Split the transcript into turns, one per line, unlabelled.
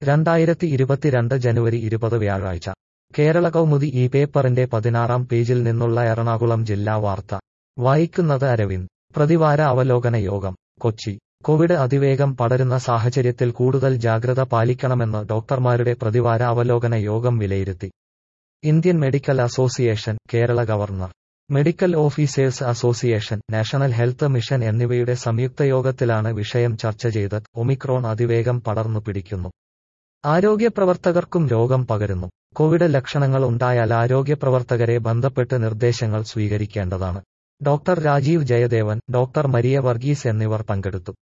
രണ്ടായിരത്തി ഇരുപത്തിരണ്ട് ജനുവരി ഇരുപത് വ്യാഴാഴ്ച കേരള കൗമുദി ഈ പേപ്പറിന്റെ പതിനാറാം പേജിൽ നിന്നുള്ള എറണാകുളം ജില്ലാ വാർത്ത വായിക്കുന്നത് അരവിന്ദ് പ്രതിവാര അവലോകന യോഗം കൊച്ചി കോവിഡ് അതിവേഗം പടരുന്ന സാഹചര്യത്തിൽ കൂടുതൽ ജാഗ്രത പാലിക്കണമെന്ന് ഡോക്ടർമാരുടെ പ്രതിവാര അവലോകന യോഗം വിലയിരുത്തി Indian medical association Kerala government medical officers association national health mission എന്നിവയുടെ സംയുക്ത യോഗത്തിലാണ് വിഷയം ചർച്ച ചെയ്തത് ഒമിക്രോൺ അതിവേഗം പടർന്നു പിടിക്കുന്നു ആരോഗ്യപ്രവർത്തകർക്കും രോഗം പകരുന്നു കോവിഡ് ലക്ഷണങ്ങൾ ഉണ്ടായാൽ ആരോഗ്യപ്രവർത്തകരെ ബന്ധപ്പെട്ട് നിർദ്ദേശങ്ങൾ സ്വീകരിക്കേണ്ടതാണ് ഡോക്ടർ രാജീവ് ജയദേവൻ ഡോക്ടർ മരിയ വർഗീസ് എന്നിവർ പങ്കെടുത്തു